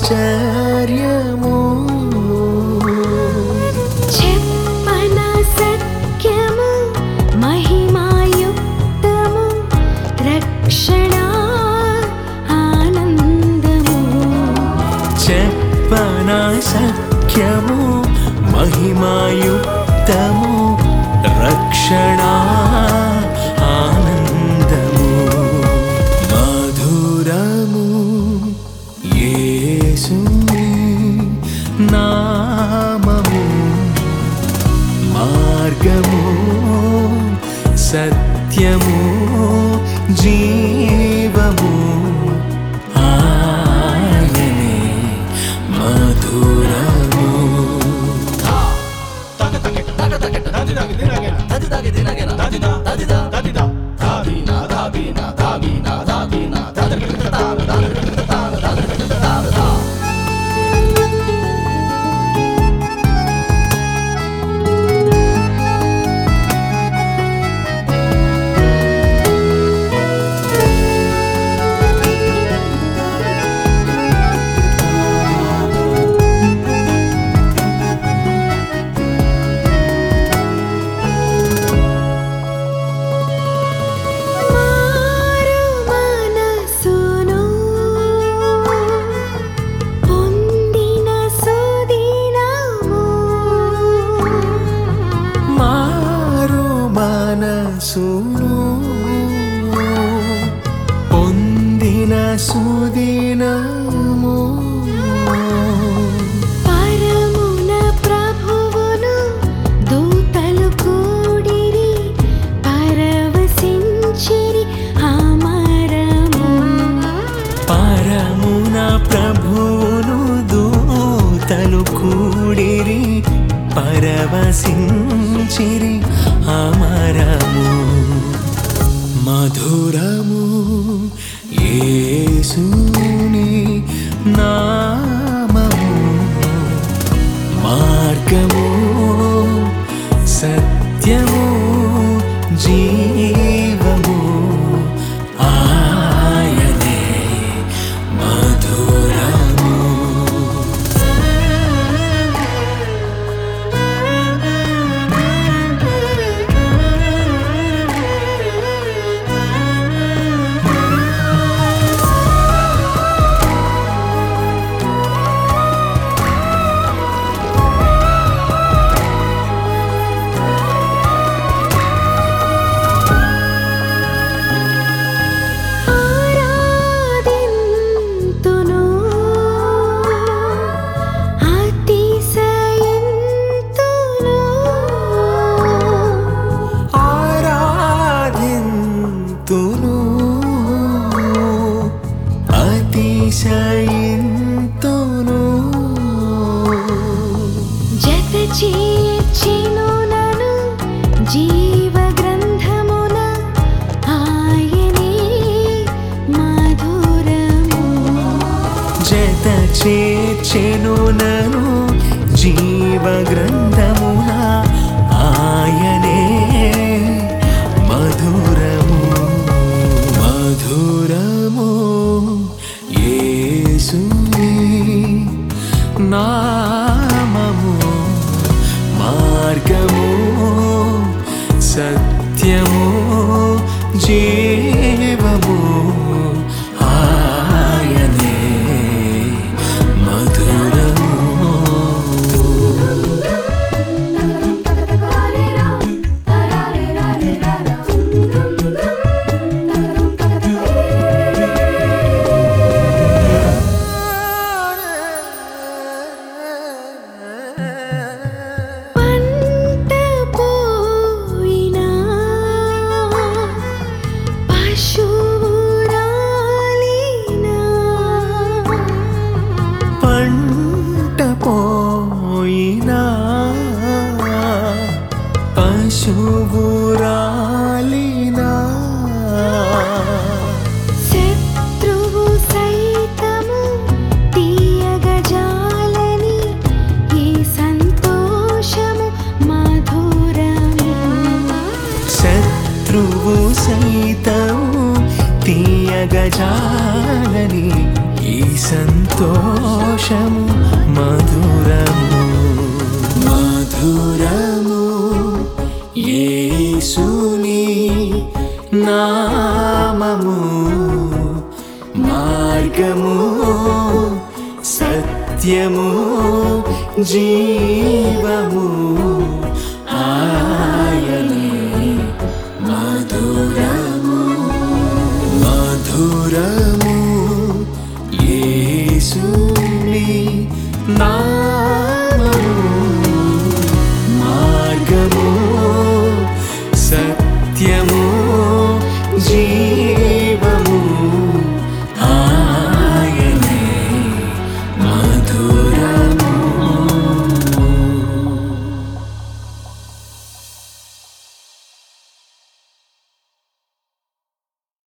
ఆశ్చర్యము చెప్పన సత్యము మహిమాయుక్తము రక్షణ ఆనందము చెప్పన సఖ్యము మహిమాయుక్తము రక్షణ ఆనందము మధురము యేసుని నామము మార్గము సత్యము జీవము ఆయనే మధురము మారు మనసును పొందిన సుదినము మారు మనసును పొందిన సుదినము పరమున ప్రభువును దూతలు కూడిరి పరవశించిరి అమరము పరమున ప్రభువును దూతలు కూడిరి పరవశించిరి అమరము మధురము యేసుని నామము మార్గము సత్యము జీవము ఆయనే మధురము ఆరాధింతును అతిశయింతును ఆరాధింతును అతిశయింతును జత చేర్చెను నను జీవ గ్రంథమున ఆయనే మధురము జత చేర్చెను నను జీవ గ్రంథమున ఆయనే మధురము మధురము యేసుని నామము మార్గము సత్యము జీవము ఆయనే మధురము పంట పోయినా పశువు రాలినా పంట పోయినా పశువురాలినా శత్రువు సైతము తీయగజాలని ఈ సంతోషము మధురము శత్రువు సైతము తీయగజాలని ఈ సంతోషము మధురము మధురము యేసుని నామము మార్గము సత్యము జీవము ఆయనే మధురము మధురము